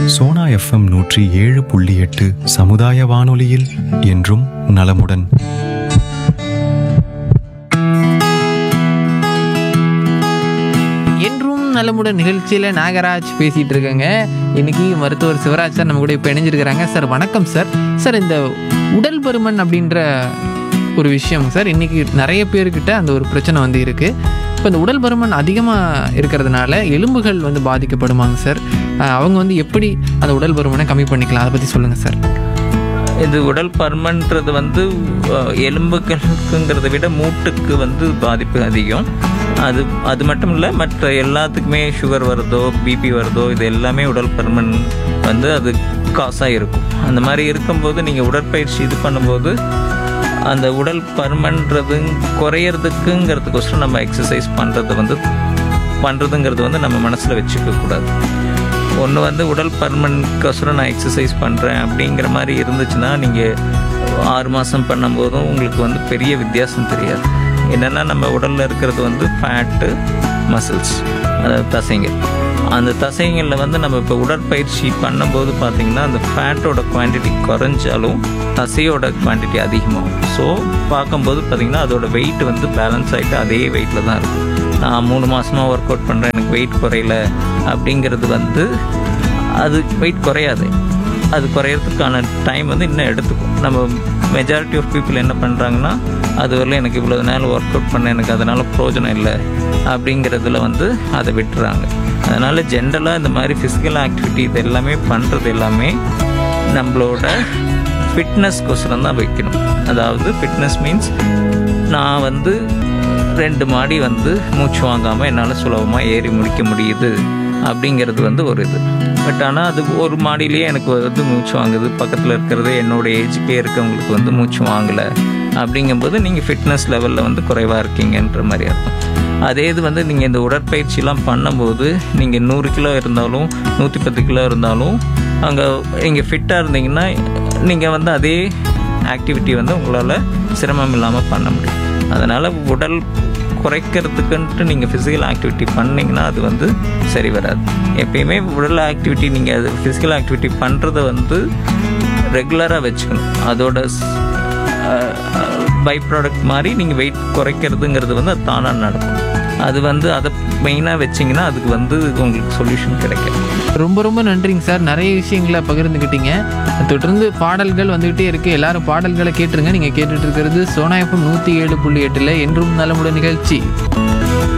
Sona FM நூற்றி ஏழு புள்ளி எட்டு சமுதாய வானொலியில் என்றும் நலமுடன் என்றும் நலமுடன் நிகழ்ச்சியில் நாகராஜ் பேசிகிட்டு இருக்கேங்க இன்னைக்கு மருத்துவர் சிவராஜ் சார் நம்ம கூட இப்போ இணைஞ்சிருக்கிறாங்க சார் வணக்கம் சார் சார் இந்த உடல் பருமன் அப்படின்ற ஒரு விஷயம் சார் இன்னைக்கு நிறைய பேர்கிட்ட அந்த ஒரு பிரச்சனை வந்து இருக்குது இப்போ இந்த உடல் பருமன் அதிகமாக இருக்கிறதுனால எலும்புகள் வந்து பாதிக்கப்படுமாங்க சார் அஹ் அவங்க வந்து எப்படி அந்த உடல் பருமனை கம்மி பண்ணிக்கலாம் அதை பற்றி சொல்லுங்கள் சார் இது உடல் பருமன்றது வந்து அஹ், எலும்புகளுக்குங்கிறத விட மூட்டுக்கு வந்து பாதிப்பு அதிகம் அது அது மட்டும் இல்லை மற்ற எல்லாத்துக்குமே சுகர் வருதோ பிபி வருதோ இது எல்லாமே உடல் பருமன் வந்து அது காசாக இருக்கும் அந்த மாதிரி இருக்கும்போது நீங்கள் உடற்பயிற்சி இது பண்ணும்போது அந்த உடல் பருமன்றது குறையறதுக்குங்கிறதுக்கோசரம் நம்ம எக்ஸசைஸ் பண்ணுறது வந்து பண்ணுறதுங்கிறது வந்து நம்ம மனசில் வச்சுக்க கூடாது ஒன்று வந்து உடல் பருமனுக்கோசரம் நான் எக்ஸசைஸ் பண்ணுறேன் அப்படிங்கிற மாதிரி இருந்துச்சுன்னா நீங்கள் ஆறு மாதம் பண்ணும்போதும் உங்களுக்கு வந்து பெரிய வித்தியாசம் தெரியாது என்னென்னா நம்ம உடலில் இருக்கிறது வந்து ஃபேட்டு மசில்ஸ் அதாவது தசைங்க அந்த தசைங்களில் வந்து நம்ம இப்போ உடற்பயிற்சி பண்ணும்போது பார்த்திங்கன்னா அந்த ஃபேட்டோட குவான்டிட்டி குறைஞ்சாலும் தசையோட குவான்டிட்டி அதிகமாகும் ஸோ பார்க்கும்போது பார்த்திங்கன்னா அதோட வெயிட் வந்து பேலன்ஸ் ஆகிட்டு அதே வெயிட்டில் தான் இருக்கும் நான் மூணு மாதமாக ஒர்க் அவுட் பண்ணுறேன் எனக்கு வெயிட் குறையல அப்படிங்கிறது வந்து அது வெயிட் குறையாது அது குறையறதுக்கான டைம் வந்து இன்னும் எடுத்துக்கும் நம்ம மெஜாரிட்டி ஆஃப் பீப்புள் என்ன பண்ணுறாங்கன்னா அது வரல எனக்கு இவ்வளோ நேரம் ஒர்க் அவுட் பண்ண எனக்கு அதனால் பிரயோஜனம் இல்லை அப்படிங்கிறதுல வந்து அதை விட்டுறாங்க அதனால் ஜென்ரலாக இந்த மாதிரி ஃபிசிக்கல் ஆக்டிவிட்டி இது எல்லாமே பண்ணுறது எல்லாமே நம்மளோட ஃபிட்னஸ்க்கோசரம் தான் வைக்கணும் அதாவது ஃபிட்னஸ் மீன்ஸ் நான் வந்து ரெண்டு மாடி வந்து மூச்சு வாங்காமல் என்னால் சுலபமாக ஏறி முடிக்க முடியுது அப்படிங்கிறது வந்து ஒரு இது பட் ஆனால் அது ஒரு மாடியிலேயே எனக்கு வந்து மூச்சு வாங்குது பக்கத்தில் இருக்கிறது என்னோட ஏஜுக்கே இருக்கவங்களுக்கு வந்து மூச்சு வாங்கலை அப்படிங்கும்போது நீங்கள் ஃபிட்னஸ் லெவலில் வந்து குறைவாக இருக்கீங்கன்ற மாதிரி அர்த்தம் அதே இது வந்து நீங்கள் இந்த உடற்பயிற்சிலாம் பண்ணும்போது நீங்கள் நூறு கிலோ இருந்தாலும் நூற்றி பத்து கிலோ இருந்தாலும் அங்கே நீங்கள் ஃபிட்டாக இருந்தீங்கன்னா நீங்கள் வந்து அதே ஆக்டிவிட்டி வந்து உங்களால் சிரமம் இல்லாமல் பண்ண முடியும் அதனால் உடல் குறைக்கிறதுக்குன்ட்டு நீங்கள் ஃபிசிக்கல் ஆக்டிவிட்டி பண்ணிங்கன்னா அது வந்து சரி வராது எப்பயுமே உடல் ஆக்டிவிட்டி நீங்கள் அது ஃபிசிக்கல் ஆக்டிவிட்டி பண்ணுறத வந்து ரெகுலராக வச்சுக்கணும் அதோட பை ப்ராடக்ட் மாதிரி நீங்கள் வெயிட் குறைக்கிறதுங்கிறது வந்து அது தானாக நடக்கும் அது வந்து அதை மெயினாக வச்சிங்கன்னா அதுக்கு வந்து உங்களுக்கு சொல்யூஷன் கிடைக்கும் ரொம்ப ரொம்ப நன்றிங்க சார் நிறைய விஷயங்களை பகிர்ந்துக்கிட்டீங்க தொடர்ந்து பாடல்கள் வந்துகிட்டே இருக்கு எல்லாரும் பாடல்களை கேட்டுருங்க நீங்கள் கேட்டுட்டு இருக்கிறது சோனா எஃப்எம் நூற்றி ஏழு புள்ளி எட்டில் என்றும் நலமுடன் நிகழ்ச்சி